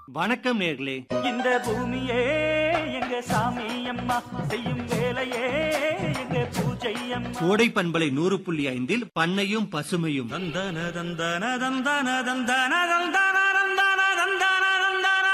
வணக்கம் நேர்களே இந்த பூமியே எங்க சாமி அம்மா செய்யும் வேலையே எங்க பூஜை அம்மா கோடை பண்பலை நூறு புள்ளி ஐந்தில் பண்ணையும் பசுமையும் தந்தன தந்தன தந்தன தந்தன தந்தன தந்தன தந்தன தந்தன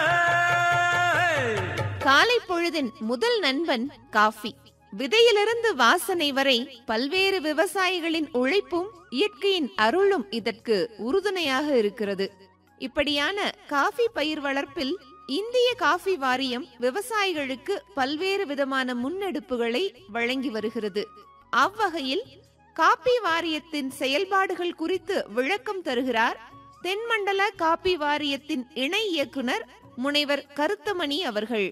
காலை பொழுதின் முதல் நண்பன் காஃபி விதையிலிருந்து வாசனை வரை பல்வேறு விவசாயிகளின் உழைப்பும் இயற்கையின் அருளும் இதற்கு உறுதுணையாக இருக்கிறது இப்படியான காஃபி பயிர் வளர்ப்பில் இந்திய காஃபி வாரியம் விவசாயிகளுக்கு பல்வேறு விதமான முன்னெடுப்புகளை வழங்கி வருகிறது அவ்வகையில் காப்பி வாரியத்தின் செயல்பாடுகள் குறித்து விளக்கம் தருகிறார் தென்மண்டல காப்பி வாரியத்தின் இணை இயக்குனர் முனைவர் கருத்தமணி அவர்கள்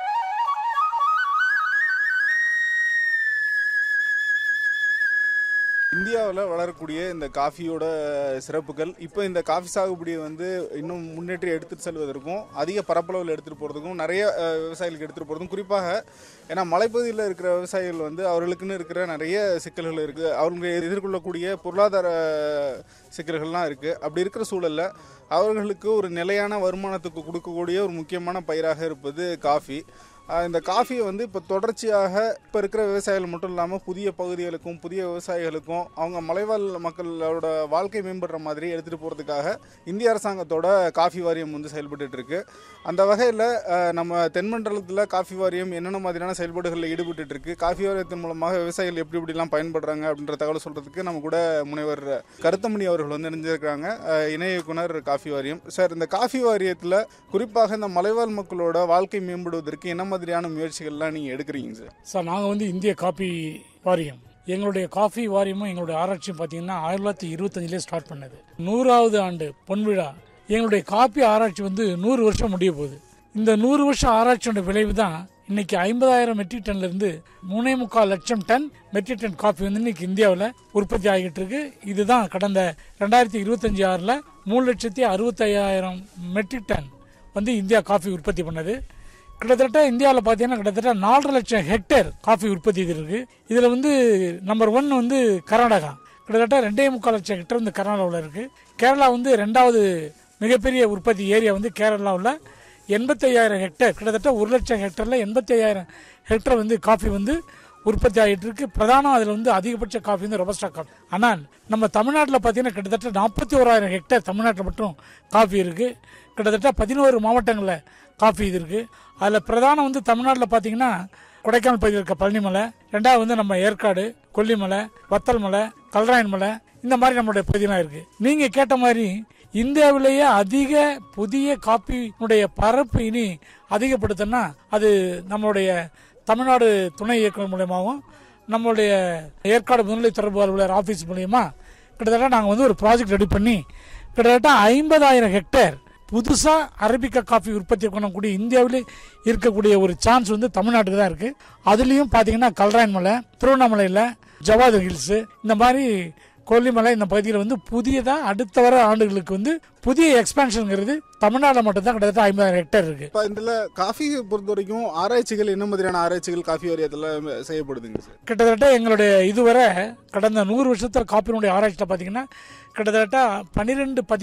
இந்தியாவில் வளரக்கூடிய இந்த காஃபியோட சிறப்புகள் இப்போ இந்த காஃபி சாகுபடியை வந்து இன்னும் முன்னேற்றி எடுத்துட்டு செல்வதற்கும் அதிக பரப்பளவில் எடுத்துகிட்டு போகிறதுக்கும் நிறைய அஹ், விவசாயிகளுக்கு எடுத்துகிட்டு போகிறதுக்கும் குறிப்பாக ஏன்னா மலைப்பகுதியில் இருக்கிற விவசாயிகள் வந்து அவர்களுக்குன்னு இருக்கிற நிறைய சிக்கல்கள் இருக்குது அவங்க எதிர்கொள்ளக்கூடிய பொருளாதார சிக்கல்கள்லாம் இருக்குது அப்படி இருக்கிற சூழலில் அவர்களுக்கு ஒரு நிலையான வருமானத்துக்கு கொடுக்கக்கூடிய ஒரு முக்கியமான பயிராக இருப்பது காஃபி ஆஹ் இந்த காஃபியை வந்து இப்போ தொடர்ச்சியாக இப்போ இருக்கிற விவசாயிகள் மட்டும் இல்லாமல் புதிய பகுதிகளுக்கும் புதிய விவசாயிகளுக்கும் அவங்க மலைவாழ் மக்களோட வாழ்க்கை மேம்படுற மாதிரி எடுத்துகிட்டு போகிறதுக்காக இந்திய அரசாங்கத்தோட காஃபி வாரியம் வந்து செயல்பட்டுட்டு இருக்கு அந்த வகையில் நம்ம தென்மண்டலத்தில் காஃபி வாரியம் என்னென்ன மாதிரியான செயல்பாடுகளில் ஈடுபட்டு இருக்கு காஃபி வாரியத்தின் மூலமாக விவசாயிகள் எப்படி எப்படிலாம் பயன்படுறாங்க அப்படின்ற தகவல் சொல்கிறதுக்கு நம்ம கூட முனைவர் கருத்தமணி அவர்கள் வந்து இணைஞ்சிருக்காங்க ஆஹ் இணை இயக்குனர் காஃபி வாரியம் சார் இந்த காஃபி வாரியத்தில் குறிப்பாக இந்த மலைவாழ் மக்களோட வாழ்க்கை மேம்படுவதற்கு என்ன மாதிரியான முயற்சிகள்லாம் நீங்கள் எடுக்கிறீங்க சார் சார் நாங்கள் வந்து இந்திய காபி வாரியம் எங்களுடைய காஃபி வாரியமும் எங்களுடைய ஆராய்ச்சியும் பார்த்தீங்கன்னா ஆயிரத்தி தொள்ளாயிரத்தி இருபத்தஞ்சிலே ஸ்டார்ட் பண்ணது நூறாவது ஆண்டு பொன்விழா எங்களுடைய காப்பி ஆராய்ச்சி வந்து நூறு வருஷம் முடிய போகுது இந்த நூறு வருஷம் ஆராய்ச்சியோட விளைவு தான் இன்னைக்கு ஐம்பதாயிரம் மெட்ரிக் டன்ல இருந்து மூணே முக்கால் லட்சம் டன் மெட்ரிக் டன் காஃபி வந்து இன்னைக்கு இந்தியாவில் உற்பத்தி ஆகிட்டு இருக்கு இதுதான் கடந்த ரெண்டாயிரத்தி இருபத்தஞ்சு ஆறில் மூணு லட்சத்தி அறுபத்தையாயிரம் மெட்ரிக் டன் வந்து இந்தியா காஃபி உற்பத்தி பண்ணது கிட்டத்தட்ட இந்தியாவில் பார்த்தீங்கன்னா கிட்டத்தட்ட நாலரை லட்சம் ஹெக்டேர் காஃபி உற்பத்தி இது இருக்கு இதில் வந்து நம்பர் ஒன் வந்து கர்நாடகா கிட்டத்தட்ட ரெண்டே முக்கால் லட்சம் ஹெக்டேர் வந்து கர்நாடகாவில் இருக்கு கேரளா வந்து ரெண்டாவது மிகப்பெரிய உற்பத்தி ஏரியா வந்து கேரளாவில் எண்பத்தையாயிரம் ஹெக்டேர் கிட்டத்தட்ட ஒரு லட்சம் ஹெக்டரில் எண்பத்தையாயிரம் ஹெக்டர் வந்து காஃபி வந்து உற்பத்தி ஆகிட்டு இருக்கு பிரதானம் அதில் வந்து அதிகபட்ச காஃபி வந்து ரொபஸ்டா காஃபி ஆனால் நம்ம தமிழ்நாட்டில் பார்த்தீங்கன்னா கிட்டத்தட்ட நாற்பத்தி ஓராயிரம் ஹெக்டேர் தமிழ்நாட்டில் மட்டும் காஃபி இருக்கு கிட்டத்தட்ட பதினோரு மாவட்டங்களில் காஃபி இது இருக்கு அதில் பிரதானம் வந்து தமிழ்நாட்டில் பார்த்தீங்கன்னா கொடைக்கானல் பகுதியில் இருக்க பழனிமலை ரெண்டாவது வந்து நம்ம ஏற்காடு கொல்லிமலை வத்தல் மலை கல்ராயன் மலை இந்த மாதிரி நம்மளுடைய பகுதியெல்லாம் இருக்கு நீங்க கேட்ட மாதிரி இந்தியாவிலேயே அதிக புதிய காப்பியினுடைய பரப்பு இனி அதிகப்படுத்தணும்னா அது நம்மளுடைய தமிழ்நாடு துணை இயக்குனர் மூலியமாகவும் நம்மளுடைய ஏற்காடு முதல்நிலை தொடர்பு அலுவலர் ஆஃபீஸ் மூலியமா கிட்டத்தட்ட நாங்கள் வந்து ஒரு ப்ராஜெக்ட் ரெடி பண்ணி கிட்டத்தட்ட ஐம்பதாயிரம் ஹெக்டேர் புதுசா அரபிக்கா காஃபி உற்பத்தி பண்ணக்கூடிய இந்தியாவிலே இருக்கக்கூடிய ஒரு சான்ஸ் வந்து தமிழ்நாட்டுக்கு தான் இருக்கு அதுலயும் பாத்தீங்கன்னா கல்ராயன் மலை திருவண்ணாமலையில ஜவாது ஹில்ஸ் இந்த மாதிரி கொல்லிமலை இந்த பகுதியில் வந்து புதியதா அடுத்த வர ஆண்டுகளுக்கு வந்து புதிய எக்ஸ்பான்ஷனுங்கிறது தமிழ்நாட்டில் மட்டும்தான் கிட்டத்தட்ட ஐம்பதாயிரம் ஹெக்டேர் இருக்கு இப்போ இதில் காஃபியை பொறுத்த வரைக்கும் ஆராய்ச்சிகள் என்ன மாதிரியான ஆராய்ச்சிகள் காஃபி வாரியத்தில் செய்யப்படுதுங்க சார் கிட்டத்தட்ட எங்களுடைய இதுவரை கடந்த நூறு வருஷத்துல காப்பினுடைய ஆராய்ச்சியில் பார்த்தீங்கன்னா கிட்டத்தட்ட பன்னிரெண்டு